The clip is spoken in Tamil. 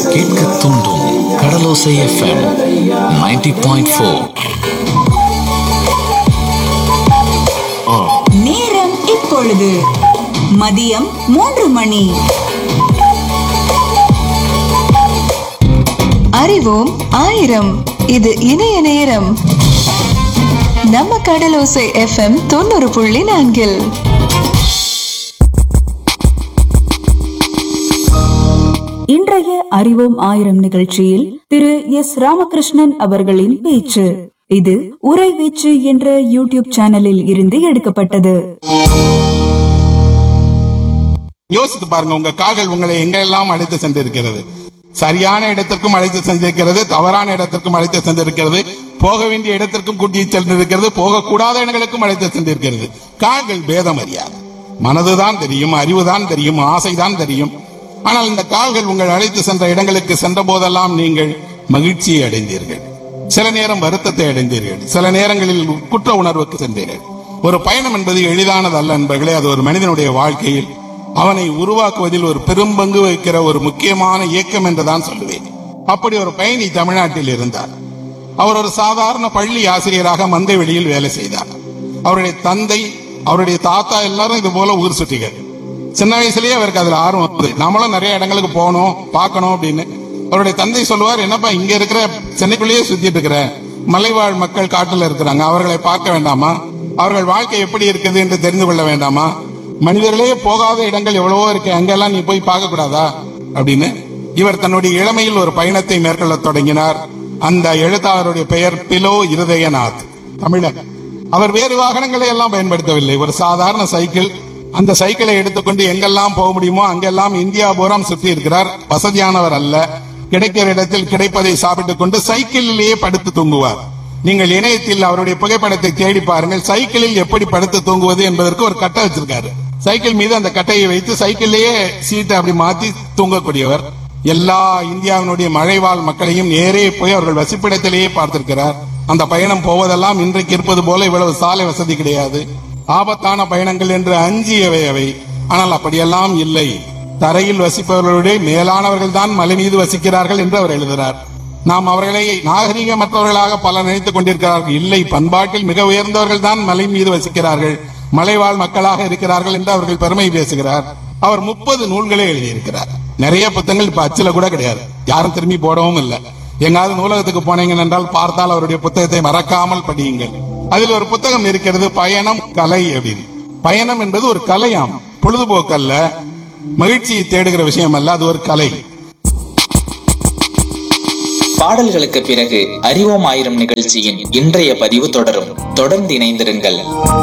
கேட்க தூண்டும் கடலோசை எஃப்எம் 90.4 பாயிண்ட் ஃபோர் நேரம் இப்பொழுது மதியம் மூன்று மணி அறிவோம் ஆயிரம் இது இணைய நேரம் நம்ம கடலோசை எஃப்எம் தொண்ணூறு புள்ளி நான்கில் இன்றைய அறிவோம் ஆயிரம் நிகழ்ச்சியில் திரு எஸ் ராமகிருஷ்ணன் அவர்களின் பேச்சு இது உரை வீச்சு என்ற யூடியூப் சேனலில் இருந்து எடுக்கப்பட்டது யோசித்து பாருங்க உங்க கால்கள் உங்களை எங்கெல்லாம் அழைத்து சென்றிருக்கிறது சரியான இடத்திற்கும் அழைத்து சென்றிருக்கிறது தவறான இடத்திற்கும் அழைத்து சென்றிருக்கிறது போக வேண்டிய இடத்திற்கும் கூட்டி சென்றிருக்கிறது போகக்கூடாத இடங்களுக்கும் அழைத்து சென்றிருக்கிறது கால்கள் பேதம் அறியாது மனதுதான் தெரியும் அறிவுதான் தெரியும் ஆசைதான் தெரியும் ஆனால் இந்த கால்கள் உங்கள் அழைத்து சென்ற இடங்களுக்கு சென்ற போதெல்லாம் நீங்கள் மகிழ்ச்சியை அடைந்தீர்கள் சில நேரம் வருத்தத்தை அடைந்தீர்கள் சில நேரங்களில் குற்ற உணர்வுக்கு சென்றீர்கள் ஒரு பயணம் என்பது எளிதானது அல்ல என்பர்களே அது ஒரு மனிதனுடைய வாழ்க்கையில் அவனை உருவாக்குவதில் ஒரு பெரும்பங்கு வகிக்கிற ஒரு முக்கியமான இயக்கம் என்றுதான் சொல்லுவேன் அப்படி ஒரு பயணி தமிழ்நாட்டில் இருந்தார் அவர் ஒரு சாதாரண பள்ளி ஆசிரியராக மந்தை வெளியில் வேலை செய்தார் அவருடைய தந்தை அவருடைய தாத்தா எல்லாரும் இது போல ஊர் சுற்றிகள் சின்ன வயசுலயே அவருக்கு அதுல ஆர்வம் வந்தது நம்மளும் நிறைய இடங்களுக்கு போகணும் பார்க்கணும் அப்படின்னு அவருடைய தந்தை சொல்லுவார் என்னப்பா இங்க இருக்கிற சென்னைக்குள்ளேயே சுத்திட்டு இருக்கிற மலைவாழ் மக்கள் காட்டுல இருக்கிறாங்க அவர்களை பார்க்க வேண்டாமா அவர்கள் வாழ்க்கை எப்படி இருக்குது என்று தெரிந்து கொள்ள வேண்டாமா மனிதர்களே போகாத இடங்கள் எவ்வளவோ இருக்கு அங்கெல்லாம் நீ போய் பார்க்க கூடாதா அப்படின்னு இவர் தன்னுடைய இளமையில் ஒரு பயணத்தை மேற்கொள்ள தொடங்கினார் அந்த எழுத்தாளருடைய பெயர் பிலோ இருதயநாத் தமிழர் அவர் வேறு வாகனங்களை எல்லாம் பயன்படுத்தவில்லை ஒரு சாதாரண சைக்கிள் அந்த சைக்கிளை எடுத்துக்கொண்டு எங்கெல்லாம் போக முடியுமோ அங்கெல்லாம் இந்தியா பூராம் சுற்றி இருக்கிறார் வசதியானவர் அல்ல கிடைக்கிற இடத்தில் கிடைப்பதை சாப்பிட்டுக் கொண்டு சைக்கிளிலேயே படுத்து தூங்குவார் நீங்கள் இணையத்தில் அவருடைய புகைப்படத்தை தேடி பாருங்கள் சைக்கிளில் எப்படி படுத்து தூங்குவது என்பதற்கு ஒரு கட்டை வச்சிருக்காரு சைக்கிள் மீது அந்த கட்டையை வைத்து சைக்கிள்லேயே சீட்டை அப்படி மாத்தி தூங்கக்கூடியவர் எல்லா இந்தியாவினுடைய மழைவாழ் மக்களையும் நேரே போய் அவர்கள் வசிப்பிடத்திலேயே பார்த்திருக்கிறார் அந்த பயணம் போவதெல்லாம் இன்றைக்கு இருப்பது போல இவ்வளவு சாலை வசதி கிடையாது ஆபத்தான பயணங்கள் என்று அஞ்சியவை அவை ஆனால் அப்படியெல்லாம் இல்லை தரையில் வசிப்பவர்களுடைய மேலானவர்கள் தான் மலை மீது வசிக்கிறார்கள் என்று அவர் எழுதுகிறார் நாம் அவர்களை நாகரிகமற்றவர்களாக பலர் நினைத்துக் கொண்டிருக்கிறார்கள் இல்லை பண்பாட்டில் மிக உயர்ந்தவர்கள் தான் மலை மீது வசிக்கிறார்கள் மலைவாழ் மக்களாக இருக்கிறார்கள் என்று அவர்கள் பெருமை பேசுகிறார் அவர் முப்பது நூல்களை எழுதியிருக்கிறார் நிறைய புத்தகங்கள் இப்ப அச்சுல கூட கிடையாது யாரும் திரும்பி போடவும் இல்லை எங்காவது நூலகத்துக்கு போனீங்க என்றால் பார்த்தால் அவருடைய புத்தகத்தை மறக்காமல் படியுங்கள் அதில் ஒரு புத்தகம் இருக்கிறது பயணம் கலை அப்படின்னு பயணம் என்பது ஒரு கலையாம் பொழுதுபோக்கு அல்ல மகிழ்ச்சியை தேடுகிற விஷயம் அல்ல அது ஒரு கலை பாடல்களுக்கு பிறகு அறிவோம் ஆயிரம் நிகழ்ச்சியின் இன்றைய பதிவு தொடரும் தொடர்ந்து இணைந்திருங்கள்